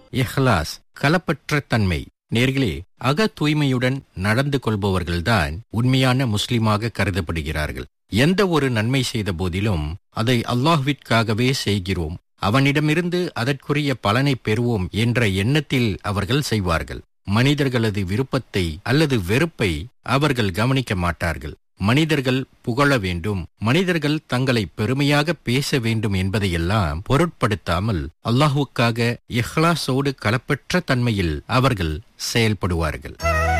இஹ்லாஸ் கலப்பற்ற தன்மை நேர்களே அக தூய்மையுடன் நடந்து கொள்பவர்கள்தான் உண்மையான முஸ்லிமாக கருதப்படுகிறார்கள் எந்த ஒரு நன்மை செய்த போதிலும் அதை அல்லாஹ்விற்காகவே செய்கிறோம் அவனிடமிருந்து அதற்குரிய பலனை பெறுவோம் என்ற எண்ணத்தில் அவர்கள் செய்வார்கள் மனிதர்களது விருப்பத்தை அல்லது வெறுப்பை அவர்கள் கவனிக்க மாட்டார்கள் மனிதர்கள் புகழ வேண்டும் மனிதர்கள் தங்களை பெருமையாக பேச வேண்டும் என்பதையெல்லாம் பொருட்படுத்தாமல் அல்லாஹுக்காக இஹ்லாஸோடு கலப்பற்ற தன்மையில் அவர்கள் செயல்படுவார்கள்